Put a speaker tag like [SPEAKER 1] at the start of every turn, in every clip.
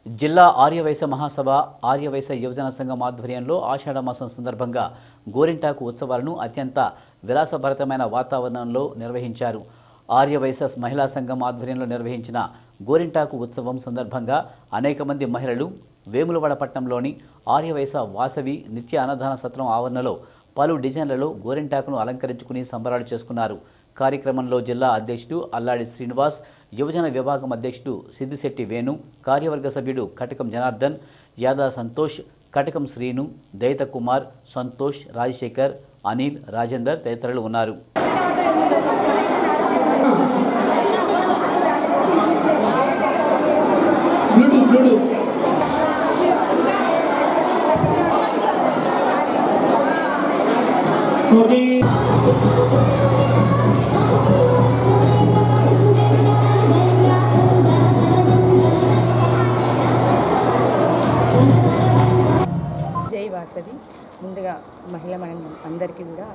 [SPEAKER 1] జిల్లా ఆర్యవైశ్య మహాసభ ఆర్యవైశ్య యువజన సంఘం ఆధ్వర్యంలో ఆషాఢ మాసం సందర్భంగా గోరింటాకు ఉత్సవాలను అత్యంత విలాసభరితమైన వాతావరణంలో నిర్వహించారు ఆర్యవైశ్య మహిళా సంఘం ఆధ్వర్యంలో నిర్వహించిన గోరింటాకు ఉత్సవం సందర్భంగా అనేక మంది మహిళలు వేములవాడ పట్టణంలోని ఆర్యవైశ్య వాసవి నిత్య అన్నదాన సత్రం ఆవరణలో పలు డిజైన్లలో గోరింటాకును అలంకరించుకుని సంబరాలు చేసుకున్నారు కార్యక్రమంలో జిల్లా అధ్యక్షుడు అల్లాడి శ్రీనివాస్ యువజన విభాగం అధ్యక్షుడు సిద్దిశెట్టి వేణు కార్యవర్గ సభ్యుడు కటకం జనార్దన్ యాదా సంతోష్ కటకం శ్రీను దయిత కుమార్ సంతోష్ రాజశేఖర్ అనిల్ రాజేందర్ తదితరులు ఉన్నారు
[SPEAKER 2] బ్లూటూత్ బ్లూటూత్ ఓకే
[SPEAKER 3] జై వాసవి ముందుగా మహిళ మనం అందరికీ కూడా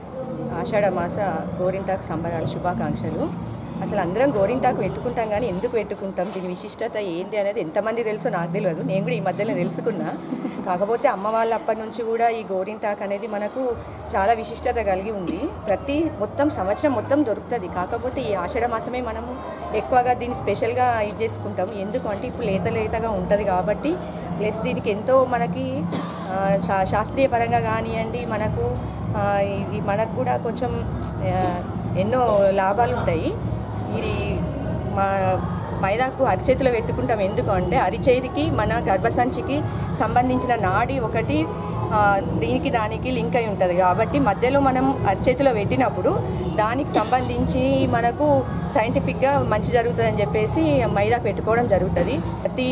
[SPEAKER 3] ఆషాఢ మాస గోరింటాకు సంబరాల శుభాకాంక్షలు అసలు అందరం గోరింటాకు పెట్టుకుంటాం కానీ ఎందుకు పెట్టుకుంటాం దీని విశిష్టత ఏంటి అనేది ఎంతమంది తెలుసో నాకు తెలియదు నేను కూడా ఈ మధ్యలో తెలుసుకున్నా కాకపోతే అమ్మ వాళ్ళ అప్పటి నుంచి కూడా ఈ గోరింటాకు అనేది మనకు చాలా విశిష్టత కలిగి ఉంది ప్రతి మొత్తం సంవత్సరం మొత్తం దొరుకుతుంది కాకపోతే ఈ ఆషాఢ మాసమే మనము ఎక్కువగా దీన్ని స్పెషల్గా ఇది చేసుకుంటాం ఎందుకు అంటే ఇప్పుడు లేత లేతగా ఉంటుంది కాబట్టి ప్లస్ దీనికి ఎంతో మనకి ఆ, శా- శాస్త్రీయ పరంగా కానివ్వండి మనకు ఆ, ఇది మనకు కూడా కొంచెం ఆ, ఎన్నో లాభాలు ఉంటాయి ఇది మా మైదాకు అరిచేతిలో పెట్టుకుంటాం ఎందుకు అంటే అరిచేతికి మన గర్భసంచికి సంబంధించిన నాడి ఒకటి ఆ, దీనికి దానికి లింక్ అయి ఉంటుంది కాబట్టి మధ్యలో మనం అరిచేతిలో పెట్టినప్పుడు దానికి సంబంధించి మనకు సైంటిఫిక్గా మంచి జరుగుతుందని చెప్పేసి మైదాకు పెట్టుకోవడం జరుగుతుంది ప్రతి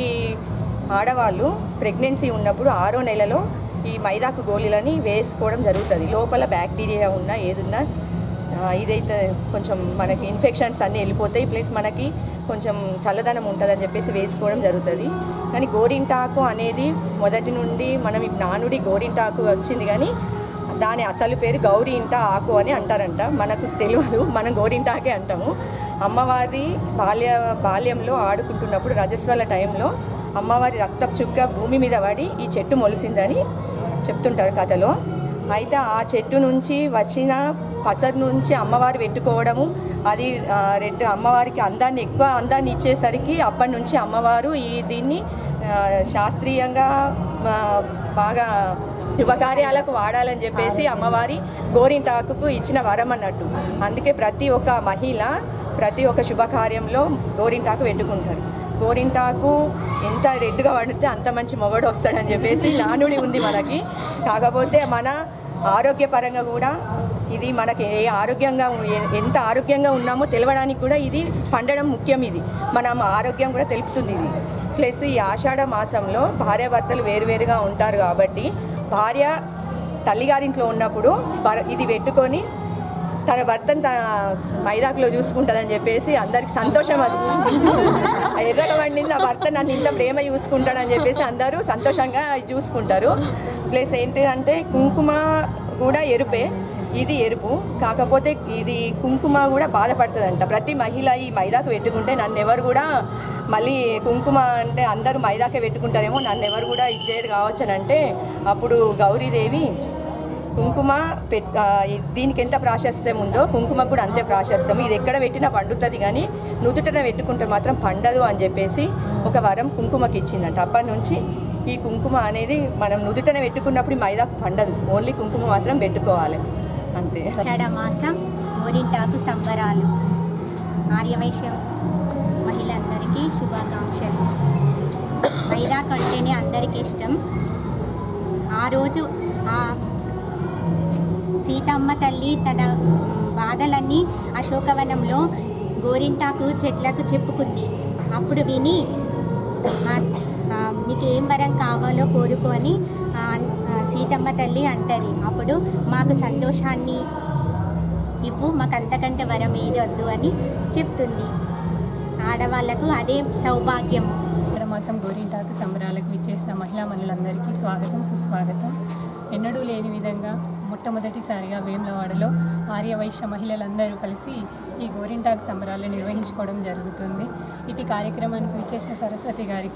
[SPEAKER 3] ఆడవాళ్ళు ప్రెగ్నెన్సీ ఉన్నప్పుడు ఆరో నెలలో ఈ మైదాకు గోళీలని వేసుకోవడం జరుగుతుంది లోపల బ్యాక్టీరియా ఉన్నా ఏదున్నా ఆ, ఇదైతే కొంచెం మనకి ఇన్ఫెక్షన్స్ అన్నీ వెళ్ళిపోతాయి ప్లస్ మనకి కొంచెం చల్లదనం ఉంటుందని చెప్పేసి వేసుకోవడం జరుగుతుంది కానీ గోరింటాకు అనేది మొదటి నుండి మనం ఈ నానుడి గోరింటాకు వచ్చింది కానీ దాని అసలు పేరు గౌరీ ఇంట ఆకు అని అంటారంట మనకు తెలియదు మనం గోరింటాకే అంటాము అమ్మవారి బాల్య బాల్యంలో ఆడుకుంటున్నప్పుడు రజస్వల టైంలో అమ్మవారి రక్తపు చుక్క భూమి మీద పడి ఈ చెట్టు మొలిసిందని చెప్తుంటారు కథలో అయితే ఆ చెట్టు నుంచి వచ్చిన పసరు నుంచి అమ్మవారు పెట్టుకోవడము అది ఆ, రెడ్ అమ్మవారికి అందాన్ని ఎక్కువ అందాన్ని ఇచ్చేసరికి అప్పటి నుంచి అమ్మవారు ఈ దీన్ని ఆ, శాస్త్రీయంగా ఆ, బాగా శుభకార్యాలకు వాడాలని చెప్పేసి అమ్మవారి గోరింటాకుకు ఇచ్చిన వరం అన్నట్టు అందుకే ప్రతి ఒక్క మహిళ ప్రతి ఒక్క శుభకార్యంలో గోరింటాకు పెట్టుకుంటారు గోరింటాకు ఎంత రెడ్గా పడితే అంత మంచి మొగడు వస్తాడని చెప్పేసి నానుడి ఉంది మనకి కాకపోతే మన ఆరోగ్యపరంగా కూడా ఇది మనకి ఏ ఆరోగ్యంగా ఉ- ఎ- ఎంత ఆరోగ్యంగా ఉన్నామో తెలవడానికి కూడా ఇది పండడం ముఖ్యం ఇది మనం ఆరోగ్యం కూడా తెలుపుతుంది ఇది ప్లస్ ఈ ఆషాఢ మాసంలో భార్యాభర్తలు వేరువేరుగా ఉంటారు కాబట్టి భార్య తల్లిగారింట్లో ఉన్నప్పుడు భర- ఇది పెట్టుకొని తన భర్తను తన మైదాకులో చూసుకుంటుందని చెప్పేసి అందరికి సంతోషం అది ఎర్రగా వండింది ఆ భర్త నన్ను ఇంత ప్రేమ చూసుకుంటాడని చెప్పేసి అందరూ సంతోషంగా చూసుకుంటారు ప్లస్ ఏంటిదంటే కుంకుమ కూడా ఎరుపే ఇది ఎరుపు కాకపోతే ఇది కుంకుమ కూడా బాధపడుతుందంట ప్రతి మహిళ ఈ మైదాకు పెట్టుకుంటే నన్ను ఎవరు కూడా మళ్ళీ కుంకుమ అంటే అందరూ మైదాకే పెట్టుకుంటారేమో నన్ను ఎవరు కూడా ఇచ్చేది కావచ్చు అని అంటే అప్పుడు గౌరీదేవి కుంకుమ పెట్ ఆ, ఈ- దీనికి ఎంత ప్రాశస్త్యం ఉందో కుంకుమ కూడా అంతే ప్రాశస్త్యం ఇది ఎక్కడ పెట్టినా పండుతుంది కానీ నుదుటన పెట్టుకుంటే మాత్రం పండదు అని చెప్పేసి ఒక వరం కుంకుమకి ఇచ్చిందంట అప్పటి నుంచి ఈ కుంకుమ అనేది మనం నుదుటన పెట్టుకున్నప్పుడు ఈ మైదాకు పండదు ఓన్లీ కుంకుమ మాత్రం పెట్టుకోవాలి అంతే
[SPEAKER 4] ఆషాఢ మాసం గోరింటాకు సంబరాలు ఆర్యవైశ్యం మహిళలందరికీ శుభాకాంక్షలు వైరాక్ అంటేనే అందరికీ ఇష్టం ఆ రోజు ఆ సీతమ్మ తల్లి తన మ్, బాధలన్నీ అశోకవనంలో గోరింటాకు చెట్లకు చెప్పుకుంది అప్పుడు విని ఆ- ఆ, మీకు ఏం వరం కావాలో కోరుకో అని ఆ, ఆ, సీతమ్మ తల్లి అంటది అప్పుడు మాకు సంతోషాన్ని ఇవ్వు మాకు అంతకంటే వరం ఏది వద్దు అని చెప్తుంది ఆడవాళ్లకు అదే సౌభాగ్యము
[SPEAKER 5] ఇక్కడ మాసం గోరింటాకు సంబరాలకు విచ్చేసిన మహిళా మనులందరికీ స్వాగతం సుస్వాగతం ఎన్నడూ లేని విధంగా మొట్టమొదటిసారిగా వేములవాడలో ఆర్యవైశ్య మహిళలందరూ కలిసి ఈ గోరింటాకు సంబరాలు నిర్వహించుకోవడం జరుగుతుంది ఇటు కార్యక్రమానికి విచ్చేసిన సరస్వతి గారికి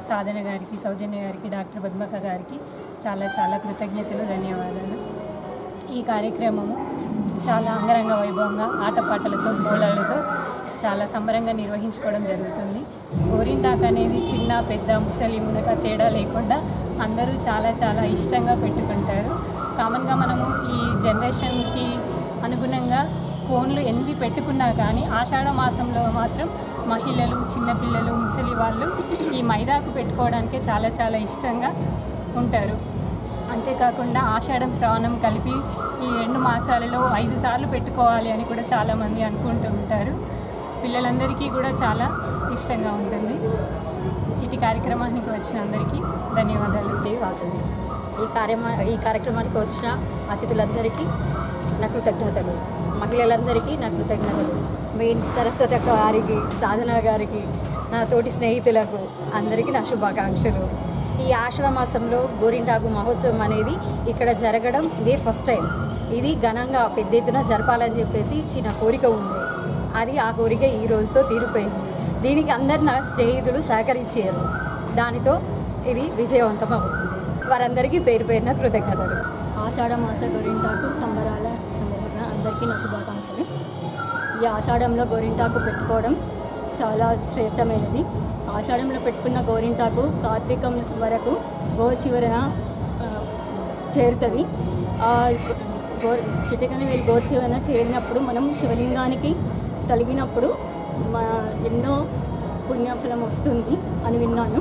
[SPEAKER 5] సాధన గారికి సౌజన్య గారికి డాక్టర్ పద్మక గారికి చాలా చాలా కృతజ్ఞతలు ధన్యవాదాలు ఈ కార్యక్రమము చాలా అంగరంగ వైభవంగా ఆటపాటలతో మూలాలతో చాలా సంబరంగా నిర్వహించుకోవడం జరుగుతుంది గోరింటాక్ అనేది చిన్న పెద్ద ముసలి మునక తేడా లేకుండా అందరూ చాలా చాలా ఇష్టంగా పెట్టుకుంటారు కామన్గా మనము ఈ జనరేషన్కి అనుగుణంగా కోన్లు ఎన్ని పెట్టుకున్నా కానీ ఆషాఢ మాసంలో మాత్రం మహిళలు చిన్నపిల్లలు ముసలి వాళ్ళు ఈ మైదాకు పెట్టుకోవడానికే చాలా చాలా ఇష్టంగా ఉంటారు అంతేకాకుండా ఆషాఢం శ్రావణం కలిపి ఈ రెండు మాసాలలో ఐదు సార్లు పెట్టుకోవాలి అని కూడా చాలామంది అనుకుంటూ ఉంటారు పిల్లలందరికీ కూడా చాలా ఇష్టంగా ఉంటుంది ఇటు కార్యక్రమానికి వచ్చిన అందరికీ ధన్యవాదాలు
[SPEAKER 2] దేవి వాసవి ఈ కార్యమా ఈ కార్యక్రమానికి వచ్చిన అతిథులందరికీ నా కృతజ్ఞతలు మహిళలందరికీ నా కృతజ్ఞతలు మెయిన్ సరస్వతి అక్క గారికి సాధన గారికి నా తోటి స్నేహితులకు అందరికీ నా శుభాకాంక్షలు ఈ ఆషాఢ మాసంలో గోరింటాకు మహోత్సవం అనేది ఇక్కడ జరగడం ఇదే ఫస్ట్ టైం ఇది ఘనంగా పెద్ద ఎత్తున జరపాలని చెప్పేసి చిన్న కోరిక ఉంది అది ఆ కోరిక ఈ రోజుతో తీరిపోయింది దీనికి అందరు నా స్నేహితులు సహకరించారు దానితో ఇది విజయవంతం అవుతుంది వారందరికీ పేరు పేరున కృతజ్ఞతలు
[SPEAKER 6] ఆషాఢ మాస గోరింటాకు సంబరాల సందర్భంగా అందరికీ నా శుభాకాంక్షలు ఈ ఆషాఢంలో గోరింటాకు పెట్టుకోవడం చాలా శ్రేష్టమైనది ఆషాఢంలో పెట్టుకున్న గోరింటాకు కార్తీకం వరకు గో చివరన ఆ, చేరుతుంది ఆ గోర్ చిటికన వేలు గోరు చివరన చేరినప్పుడు మనం శివలింగానికి తలిగినప్పుడు మా ఎన్నో పుణ్యఫలం వస్తుంది అని విన్నాను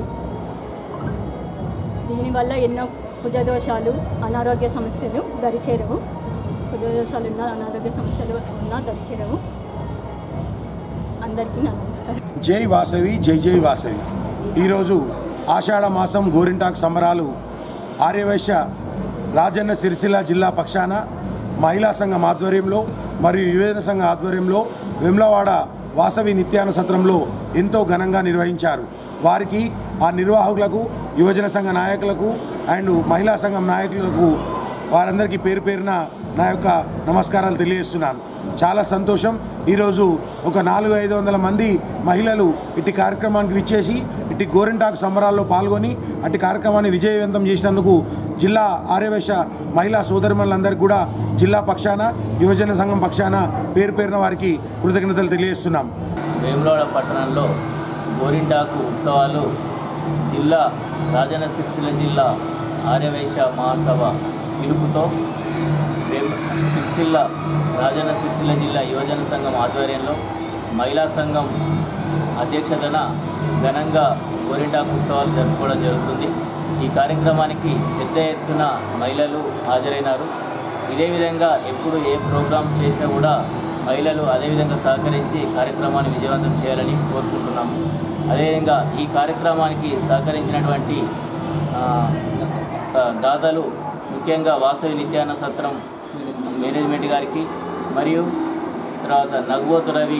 [SPEAKER 6] దీనివల్ల ఎన్నో కుజదోషాలు అనారోగ్య సమస్యలు దరిచేరవు కుజదోషాలు ఉన్న అనారోగ్య సమస్యలు ఉన్నా దరిచేరవు అందరికీ నా నమస్కారం
[SPEAKER 7] జై వాసవి జై జై వాసవి ఈరోజు ఆషాఢ మాసం గోరింటాకు సంబరాలు ఆర్యవైశ్య రాజన్న సిరిసిల్ల జిల్లా పక్షాన మహిళా సంఘం ఆధ్వర్యంలో మరియు యువజన సంఘ ఆధ్వర్యంలో వెమ్లవాడ వాసవి నిత్యాన సత్రంలో ఎంతో ఘనంగా నిర్వహించారు వారికి ఆ నిర్వాహకులకు యువజన సంఘ నాయకులకు అండ్ మహిళా సంఘం నాయకులకు వారందరికీ పేరు పేరున నా యొక్క నమస్కారాలు తెలియజేస్తున్నాను చాలా సంతోషం ఈరోజు ఒక నాలుగు ఐదు వందల మంది మహిళలు ఇట్టి కార్యక్రమానికి విచ్చేసి ఇట్టి గోరింటాకు సంబరాల్లో పాల్గొని అట్టి కార్యక్రమాన్ని విజయవంతం చేసినందుకు జిల్లా ఆర్యవేశ మహిళా సోదరిమణులందరికీ కూడా జిల్లా పక్షాన యువజన సంఘం పక్షాన పేరు పేరున వారికి కృతజ్ఞతలు తెలియజేస్తున్నాం
[SPEAKER 8] వేములవాడ పట్టణంలో గోరింటాకు ఉత్సవాలు జిల్లా రాజన్న సిరిసిల్ల జిల్లా ఆర్యవైశ్య మహాసభ పిలుపుతో వేం సిరిసిల్ల రాజన్న సిరిసిల్ల జిల్లా యువజన సంఘం ఆధ్వర్యంలో మహిళా సంఘం అధ్యక్షతన ఘనంగా గోరింటాకు ఉత్సవాలు జరుపుకోవడం జరుగుతుంది ఈ కార్యక్రమానికి పెద్ద ఎత్తున మహిళలు హాజరైనారు ఇదే విధంగా ఎప్పుడు ఏ ప్రోగ్రాం చేసినా కూడా మహిళలు అదేవిధంగా సహకరించి కార్యక్రమాన్ని విజయవంతం చేయాలని కోరుకుంటున్నాము అదేవిధంగా ఈ కార్యక్రమానికి సహకరించినటువంటి ఆ, ఆ, దాతలు ముఖ్యంగా వాసవి నిత్యాన్న సత్రం మేనేజ్మెంట్ గారికి మరియు తర్వాత నగబోతు రవి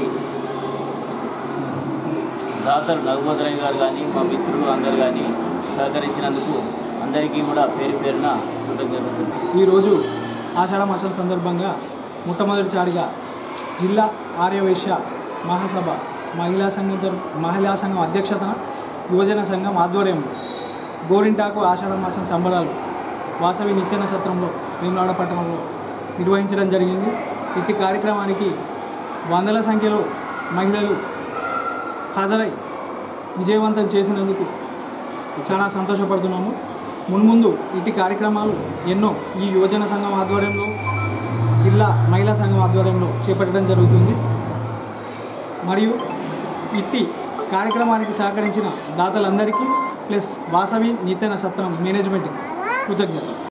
[SPEAKER 8] దాతలు నగబోతు రవి గారు కానీ మా మిత్రులు అందరు కానీ సహకరించినందుకు అందరికీ కూడా పేరు పేరున కృతజ్ఞతలు
[SPEAKER 9] ఈరోజు ఆషాఢ మాసం సందర్భంగా మొట్టమొదటిసారిగా జిల్లా ఆర్యవైశ్య మహాసభ మహిళా సంఘం తరపు- మహిళా సంఘం అధ్యక్షతన యువజన సంఘం ఆధ్వర్యంలో గోరింటాకు ఆషాఢ మాసం సంబరాలు వాసవి నిత్యన సత్రంలో వేములాడ పట్టణంలో నిర్వహించడం జరిగింది ఇట్టి కార్యక్రమానికి వందల సంఖ్యలో మహిళలు హాజరై విజయవంతం చేసినందుకు చాలా సంతోషపడుతున్నాము మున్ముందు ఇటు కార్యక్రమాలు ఎన్నో ఈ యువజన సంఘం ఆధ్వర్యంలో జిల్లా మహిళా సంఘం ఆధ్వర్యంలో చేపట్టడం జరుగుతుంది మరియు ఇట్టి కార్యక్రమానికి సహకరించిన దాతలందరికీ ప్లస్ వాసవి నిత్యన సత్రం మేనేజ్మెంట్ కృతజ్ఞతలు